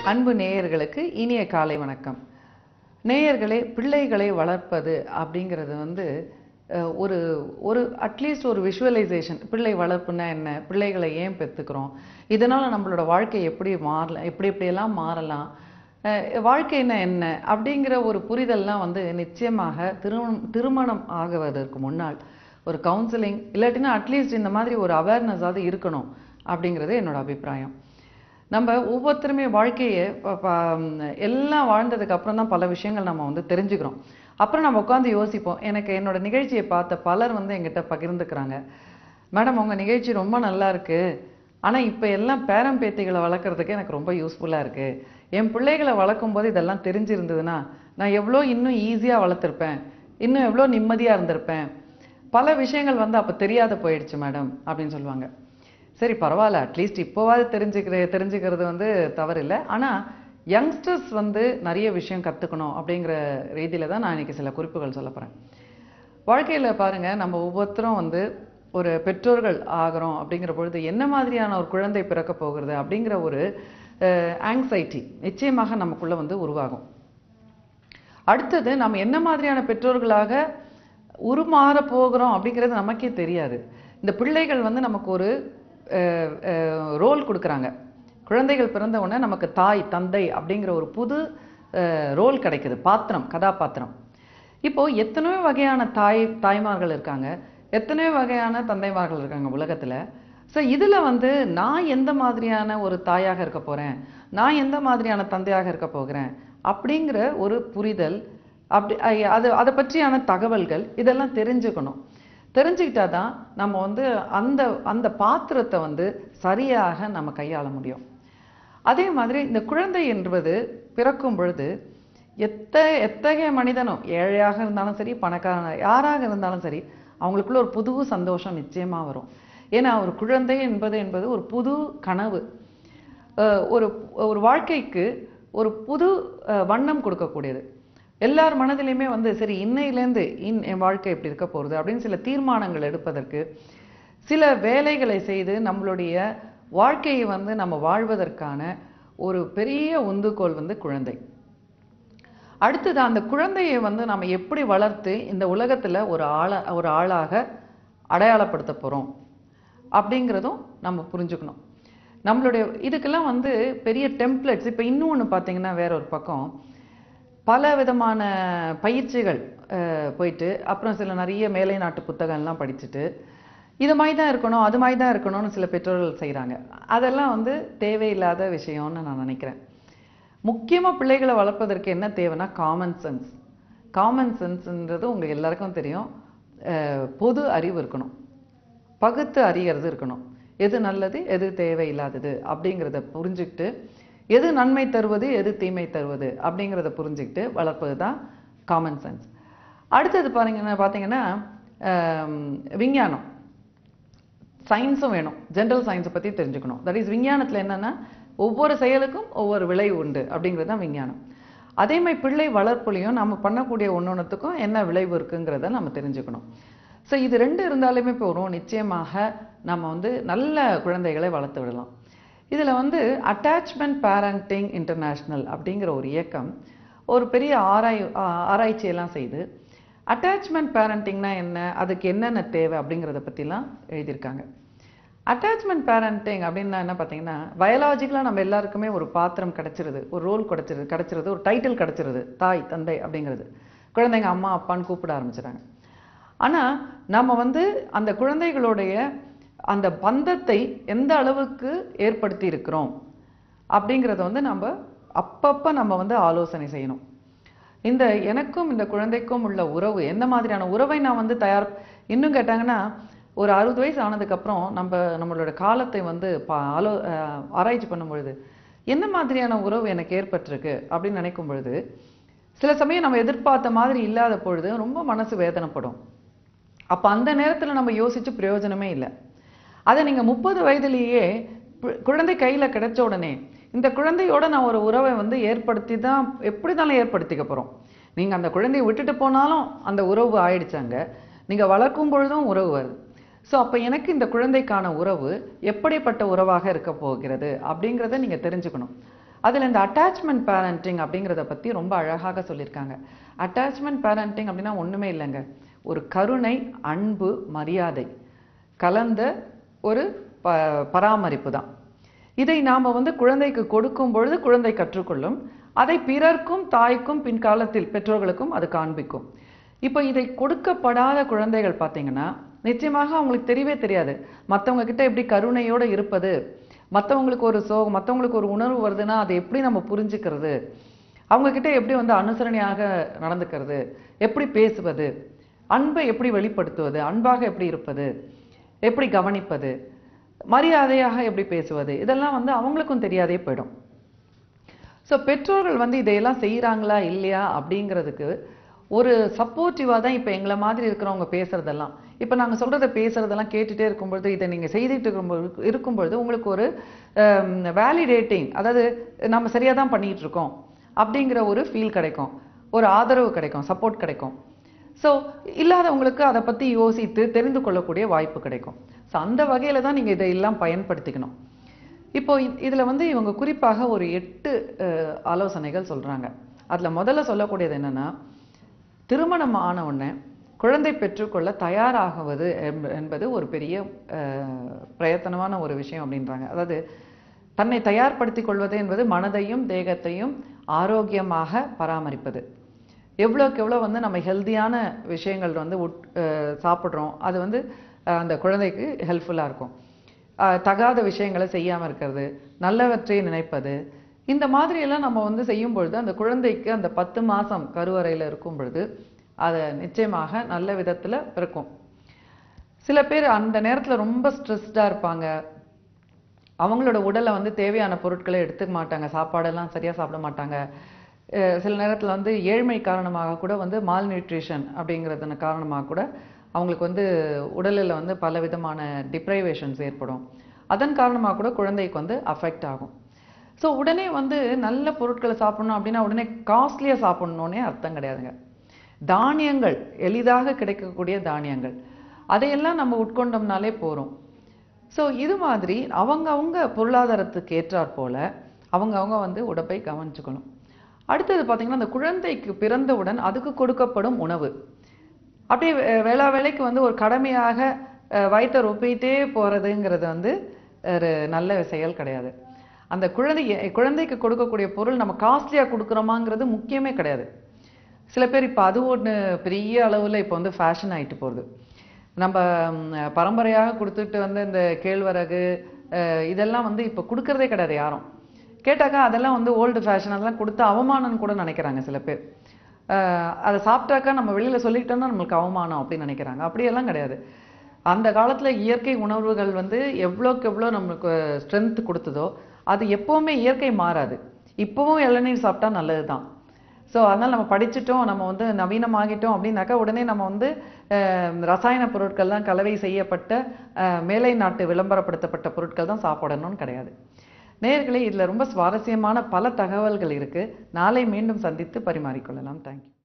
அன்பு நேயர்களுக்கு இனிய காலை வணக்கம் நேயர்களே பிள்ளைகளை வளர்ப்பது அப்படிங்கிறது வந்து அஹ், ஒரு ஒரு அட்லீஸ்ட் ஒரு விஷுவலைசேஷன் பிள்ளை வளர்ப்புனா என்ன பிள்ளைகளை ஏன் பெற்றுக்கிறோம் இதனால் நம்மளோட வாழ்க்கை எப்படி மாறலாம் எப்படி எப்படியெல்லாம் மாறலாம் அஹ், வாழ்க்கைன்னா என்ன அப்படிங்கிற ஒரு புரிதல்லாம் வந்து நிச்சயமாக திருமணம் திருமணம் ஆகுவதற்கு முன்னால் ஒரு கவுன்சிலிங் இல்லாட்டினா அட்லீஸ்ட் இந்த மாதிரி ஒரு அவேர்னஸாவது இருக்கணும் அப்படிங்கிறது என்னோட அபிப்பிராயம் நம்ம ஒவ்வொருத்தருமே வாழ்க்கையை ப- ப- எல்லாம் வாழ்ந்ததுக்கு அப்புறம் தான் பல விஷயங்கள் நம்ம வந்து தெரிஞ்சுக்கிறோம் அப்புறம் நம்ம உட்காந்து யோசிப்போம் எனக்கு என்னோட நிகழ்ச்சியை பார்த்த பலர் வந்து எங்கிட்ட பகிர்ந்துக்கிறாங்க மேடம் உங்கள் நிகழ்ச்சி ரொம்ப நல்லா இருக்கு ஆனால் இப்போ எல்லாம் பேரம் பேத்திகளை வளர்க்குறதுக்கு எனக்கு ரொம்ப யூஸ்ஃபுல்லாக இருக்கு என் பிள்ளைகளை வளர்க்கும் போது இதெல்லாம் தெரிஞ்சிருந்ததுன்னா நான் எவ்வளோ இன்னும் ஈஸியாக வளர்த்துருப்பேன் இன்னும் எவ்வளோ நிம்மதியாக இருந்திருப்பேன் பல விஷயங்கள் வந்து அப்போ தெரியாத போயிடுச்சு மேடம் அப்படின்னு சொல்லுவாங்க சரி பரவாயில்ல அட்லீஸ்ட் இப்போவாது தெரிஞ்சுக்கிற தெரிஞ்சுக்கிறது வந்து தவறில்லை ஆனால் யங்ஸ்டர்ஸ் வந்து நிறைய விஷயம் கற்றுக்கணும் அப்படிங்கிற ரீதியில் தான் நான் இன்னைக்கு சில குறிப்புகள் சொல்ல போகிறேன் வாழ்க்கையில் பாருங்க நம்ம ஒவ்வொருத்தரும் வந்து ஒரு பெற்றோர்கள் ஆகிறோம் அப்படிங்கிற பொழுது என்ன மாதிரியான ஒரு குழந்தை பிறக்க போகிறது அப்படிங்கிற ஒரு ஆங்ஸைட்டி நிச்சயமாக நமக்குள்ள வந்து உருவாகும் அடுத்தது நம்ம என்ன மாதிரியான பெற்றோர்களாக உருமாற போகிறோம் அப்படிங்கிறது நமக்கே தெரியாது இந்த பிள்ளைகள் வந்து நமக்கு ஒரு ரோல் கொடுக்குறாங்க குழந்தைகள் பிறந்த உடனே நமக்கு தாய் தந்தை அப்படிங்கிற ஒரு புது ரோல் கிடைக்குது பாத்திரம் கதாபாத்திரம் இப்போ எத்தனையோ வகையான தாய் தாய்மார்கள் இருக்காங்க எத்தனையோ வகையான தந்தைமார்கள் இருக்காங்க உலகத்துல ஸோ இதுல வந்து நான் எந்த மாதிரியான ஒரு தாயாக இருக்க போறேன் நான் எந்த மாதிரியான தந்தையாக இருக்க போகிறேன் அப்படிங்கிற ஒரு புரிதல் அப்படி ஐ- அது அதை பற்றியான தகவல்கள் இதெல்லாம் தெரிஞ்சுக்கணும் தெரிஞ்சுக்கிட்டா தான் நம்ம வந்து அந்த அந்த பாத்திரத்தை வந்து சரியாக நம்ம கையாள முடியும் அதே மாதிரி இந்த குழந்தை என்பது பிறக்கும் பொழுது எத்த எத்தகைய மனிதனும் ஏழையாக இருந்தாலும் சரி பணக்காரன் யாராக இருந்தாலும் சரி அவங்களுக்குள்ள ஒரு புது சந்தோஷம் நிச்சயமா வரும் ஏன்னா ஒரு குழந்தை என்பது என்பது ஒரு புது கனவு அஹ் ஒரு ஒரு வாழ்க்கைக்கு ஒரு புது அஹ், வண்ணம் கொடுக்கக்கூடியது எல்லார் மனதிலையுமே வந்து சரி இன்னையிலேருந்து இன் என் வாழ்க்கை இப்படி இருக்க போகிறது அப்படின்னு சில தீர்மானங்கள் எடுப்பதற்கு சில வேலைகளை செய்து நம்மளுடைய வாழ்க்கையை வந்து நம்ம வாழ்வதற்கான ஒரு பெரிய உந்துகோல் வந்து குழந்தை அடுத்தது அந்த குழந்தையை வந்து நம்ம எப்படி வளர்த்து இந்த உலகத்துல ஒரு ஆள ஒரு ஆளாக அடையாளப்படுத்த போறோம் அப்படிங்கிறதும் நம்ம புரிஞ்சுக்கணும் நம்மளுடைய இதுக்கெல்லாம் வந்து பெரிய டெம்ப்ளெட்ஸ் இப்போ இன்னொன்று பார்த்தீங்கன்னா வேற ஒரு பக்கம் பல விதமான பயிற்சிகள் அஹ், போயிட்டு அப்புறம் சில நிறைய மேலை நாட்டு புத்தகம்லாம் படிச்சுட்டு இது மாதிரி தான் இருக்கணும் அது மாதிரி தான் இருக்கணும்னு சில பெற்றோர்கள் செய்கிறாங்க அதெல்லாம் வந்து தேவையில்லாத விஷயம்னு நான் நினைக்கிறேன் முக்கியமாக பிள்ளைகளை வளர்ப்பதற்கு என்ன தேவைன்னா காமன் சென்ஸ் காமன் சென்ஸ்ன்றது உங்க எல்லாருக்கும் தெரியும் அஹ், பொது அறிவு இருக்கணும் பகுத்து அறியறது இருக்கணும் எது நல்லது எது தேவையில்லாதது அப்படிங்கிறத புரிஞ்சுக்கிட்டு எது நன்மை தருவது எது தீமை தருவது அப்படிங்கிறத புரிஞ்சுக்கிட்டு வளர்ப்பது தான் காமன் சென்ஸ் அடுத்தது பாருங்கன்னா பார்த்தீங்கன்னா ஆம், விஞ்ஞானம் சயின்ஸும் வேணும் ஜென்ரல் சயின்ஸை பற்றி தெரிஞ்சுக்கணும் தட் இஸ் விஞ்ஞானத்தில் என்னன்னா ஒவ்வொரு செயலுக்கும் ஒவ்வொரு விளைவு உண்டு அப்படிங்கிறது தான் விஞ்ஞானம் அதே மாதிரி பிள்ளை வளர்ப்புலையும் நம்ம பண்ணக்கூடிய ஒன்னொன்றுத்துக்கும் என்ன விளைவு இருக்குங்கிறத நம்ம தெரிஞ்சுக்கணும் ஸோ இது ரெண்டு இருந்தாலுமே போகிறோம் நிச்சயமாக நம்ம வந்து நல்ல குழந்தைகளை வளர்த்து விடலாம் இதில் வந்து அட்டாச்மெண்ட் பேரண்டிங் இன்டர்நேஷ்னல் அப்படிங்கிற ஒரு இயக்கம் ஒரு பெரிய ஆராய் ஆ- ஆராய்ச்சியெல்லாம் செய்து அட்டாச்மெண்ட் பேரண்டிங்னா என்ன அதுக்கு என்னென்ன தேவை அப்படிங்கிறத பற்றிலாம் எழுதியிருக்காங்க அட்டாச்மெண்ட் பேரண்டிங் அப்படின்னா என்ன பார்த்தீங்கன்னா பயாலாஜிக்கலாக நம்ம எல்லாருக்குமே ஒரு பாத்திரம் கிடைச்சிருது ஒரு ரோல் கிடைச்சிருது கிடைச்சிருது ஒரு டைட்டில் கிடைச்சிருது தாய் தந்தை அப்படிங்கிறது குழந்தைங்க அம்மா அப்பான்னு கூப்பிட ஆரம்பிச்சிட்டாங்க ஆனால் நம்ம வந்து அந்த குழந்தைகளுடைய அந்த பந்தத்தை எந்த அளவுக்கு ஏற்படுத்தி இருக்கிறோம் அப்படிங்கிறத வந்து நம்ம அப்பப்போ நம்ம வந்து ஆலோசனை செய்யணும் இந்த எனக்கும் இந்த குழந்தைக்கும் உள்ள உறவு எந்த மாதிரியான உறவை நான் வந்து தயார் இன்னும் கேட்டாங்கன்னா ஒரு அறுபது வயசு ஆனதுக்கப்புறம் நம்ம நம்மளோட காலத்தை வந்து பா ஆலோ அஹ் ஆராய்ச்சி பண்ணும் பொழுது என்ன மாதிரியான உறவு எனக்கு ஏற்பட்டிருக்கு அப்படின்னு நினைக்கும் பொழுது சில சமயம் நம்ம எதிர்பார்த்த மாதிரி இல்லாத பொழுது ரொம்ப மனசு வேதனைப்படும் அப்ப அந்த நேரத்துல நம்ம யோசிச்சு பிரயோஜனமே இல்லை அதை நீங்க முப்பது வயதிலேயே பு- குழந்தை கையில கிடைச்ச உடனே இந்த குழந்தையோட நான் ஒரு உறவை வந்து ஏற்படுத்தி தான் எப்படி தானே ஏற்படுத்திக்க போறோம் நீங்க அந்த குழந்தையை விட்டுட்டு போனாலும் அந்த உறவு ஆயிடுச்சாங்க நீங்க வளர்க்கும் பொழுதும் உறவு வருது ஸோ அப்போ எனக்கு இந்த குழந்தைக்கான உறவு எப்படிப்பட்ட உறவாக இருக்க போகிறது அப்படிங்கிறத நீங்க தெரிஞ்சுக்கணும் அதில் இந்த அட்டாச்மெண்ட் பேரண்டிங் அப்படிங்கிறத பற்றி ரொம்ப அழகாக சொல்லியிருக்காங்க அட்டாச்மெண்ட் பேரண்டிங் அப்படின்னா ஒன்றுமே இல்லைங்க ஒரு கருணை அன்பு மரியாதை கலந்த ஒரு ப பராமரிப்பு தான் இதை நாம் வந்து குழந்தைக்கு கொடுக்கும் பொழுது குழந்தை கற்றுக்கொள்ளும் அதை பிறர்க்கும் தாய்க்கும் பின்காலத்தில் பெற்றோர்களுக்கும் அது காண்பிக்கும் இப்போ இதை கொடுக்கப்படாத குழந்தைகள் பார்த்தீங்கன்னா நிச்சயமாக அவங்களுக்கு தெரியவே தெரியாது மற்றவங்க கிட்ட எப்படி கருணையோடு இருப்பது மற்றவங்களுக்கு ஒரு சோகம் மற்றவங்களுக்கு ஒரு உணர்வு வருதுன்னா அதை எப்படி நம்ம புரிஞ்சுக்கிறது அவங்க கிட்ட எப்படி வந்து அனுசரணையாக நடந்துக்கிறது எப்படி பேசுவது அன்பை எப்படி வெளிப்படுத்துவது அன்பாக எப்படி இருப்பது எப்படி கவனிப்பது மரியாதையாக எப்படி பேசுவது இதெல்லாம் வந்து அவங்களுக்கும் தெரியாதே போயிடும் ஸோ பெற்றோர்கள் வந்து இதையெல்லாம் செய்கிறாங்களா இல்லையா அப்படிங்கிறதுக்கு ஒரு சப்போர்ட்டிவாக தான் இப்போ எங்களை மாதிரி இருக்கிறவங்க பேசுறதெல்லாம் இப்போ நாங்கள் சொல்கிறத பேசுறதெல்லாம் கேட்டுகிட்டே இருக்கும்பொழுது இதை நீங்கள் செய்துட்டு இருக்கும்பொழுது இருக்கும்பொழுது உங்களுக்கு ஒரு வேலிடேட்டிங் அதாவது நம்ம சரியாக தான் பண்ணிகிட்டு இருக்கோம் அப்படிங்கிற ஒரு ஃபீல் கிடைக்கும் ஒரு ஆதரவு கிடைக்கும் சப்போர்ட் கிடைக்கும் ஸோ இல்லாதவங்களுக்கு அதை பற்றி யோசித்து தெரிந்து கொள்ளக்கூடிய வாய்ப்பு கிடைக்கும் ஸோ அந்த வகையில் தான் நீங்கள் இதையெல்லாம் பயன்படுத்திக்கணும் இப்போ இதில் வந்து இவங்க குறிப்பாக ஒரு எட்டு அஹ், ஆலோசனைகள் சொல்கிறாங்க அதில் முதல்ல சொல்லக்கூடியது என்னென்னா திருமணம் ஆன உடனே குழந்தை பெற்றுக்கொள்ள தயாராகுவது என்ப- என்பது ஒரு பெரிய அஹ், பிரயத்தனமான ஒரு விஷயம் அப்படின்றாங்க அதாவது தன்னை தயார்படுத்திக் கொள்வது என்பது மனதையும் தேகத்தையும் ஆரோக்கியமாக பராமரிப்பது எவ்வளோக்கு எவ்வளோ வந்து நம்ம ஹெல்தியான விஷயங்கள் வந்து உட் அஹ், சாப்பிட்றோம் அது வந்து அஹ், அந்த குழந்தைக்கு ஹெல்ப்ஃபுல்லாக இருக்கும் அஹ், தகாத விஷயங்களை செய்யாமல் இருக்கிறது நல்லவற்றை நினைப்பது இந்த மாதிரியெல்லாம் நம்ம வந்து செய்யும் பொழுது அந்த குழந்தைக்கு அந்த பத்து மாதம் கருவறையில் இருக்கும் பொழுது அதை நிச்சயமாக நல்ல விதத்தில் பிறக்கும் சில பேர் அந்த நேரத்தில் ரொம்ப ஸ்ட்ரெஸ்டாக இருப்பாங்க அவங்களோட உடலை வந்து தேவையான பொருட்களை எடுத்துக்க மாட்டாங்க சாப்பாடெல்லாம் சரியாக சாப்பிட மாட்டாங்க அஹ் சில நேரத்தில் வந்து ஏழ்மை காரணமாக கூட வந்து மால் நியூட்ரிஷன் அப்படிங்கிறதுன காரணமாக கூட அவங்களுக்கு வந்து உடலில் வந்து பல விதமான டிப்ரைவேஷன்ஸ் ஏற்படும் அதன் காரணமாக கூட குழந்தைக்கு வந்து அஃபெக்ட் ஆகும் ஸோ உடனே வந்து நல்ல பொருட்களை சாப்பிடணும் அப்படின்னா உடனே காஸ்ட்லியாக சாப்பிடணுன்னே அர்த்தம் கிடையாதுங்க தானியங்கள் எளிதாக கிடைக்கக்கூடிய தானியங்கள் அதையெல்லாம் நம்ம உட்கொண்டோம்னாலே போகிறோம் ஸோ இது மாதிரி அவங்க அவங்க பொருளாதாரத்துக்கு ஏற்றாற் போல அவங்க அவங்க வந்து உடம்பை கவனிச்சுக்கணும் அடுத்தது பார்த்தீங்கன்னா அந்த குழந்தைக்கு பிறந்தவுடன் அதுக்கு கொடுக்கப்படும் உணவு அப்படியே வே- வேளா வேலைக்கு வந்து ஒரு கடமையாக அஹ், வயித்தை ரொப்பிட்டே போகிறதுங்கிறது வந்து ஒரு நல்ல செயல் கிடையாது அந்த குழந்தை குழந்தைக்கு கொடுக்கக்கூடிய பொருள் நம்ம காஸ்ட்லியாக கொடுக்குறோமாங்கிறது முக்கியமே கிடையாது சில பேர் இப்போ அது ஒன்று பெரிய அளவில் இப்போ வந்து ஃபேஷன் ஆயிட்டு போகுது நம்ம ம், பரம்பரையாக கொடுத்துட்டு வந்து இந்த கேழ்வரகு அஹ், இதெல்லாம் வந்து இப்போ கொடுக்கறதே கிடையாது யாரும் கேட்டாக்கா அதெல்லாம் வந்து ஓல்டு ஃபேஷன் அதெல்லாம் கொடுத்து அவமானம்னு கூட நினைக்கிறாங்க சில பேர் அஹ், அதை சாப்பிட்டாக்கா நம்ம வெளியில் சொல்லிக்கிட்டோம்னா நம்மளுக்கு அவமானம் அப்படின்னு நினைக்கிறாங்க அப்படியெல்லாம் கிடையாது அந்த காலத்தில் இயற்கை உணர்வுகள் வந்து எவ்வளோக்கு எவ்வளோ நம்மளுக்கு ஸ்ட்ரென்த் கொடுத்ததோ அது எப்போவுமே இயற்கை மாறாது இப்போவும் இளநீர் சாப்பிட்டா நல்லது தான் ஸோ அதனால் நம்ம படிச்சிட்டோம் நம்ம வந்து நவீனமாகிட்டோம் அப்படின்னாக்கா உடனே நம்ம வந்து அஹ், ரசாயன பொருட்கள்லாம் கலவை செய்யப்பட்ட அஹ், மேலை நாட்டு விளம்பரப்படுத்தப்பட்ட பொருட்கள் தான் சாப்பிடணும்னு கிடையாது நேயர்களே இதில் ரொம்ப சுவாரஸ்யமான பல தகவல்கள் இருக்குது நாளை மீண்டும் சந்தித்து பரிமாறிக்கொள்ளலாம் தேங்க்யூ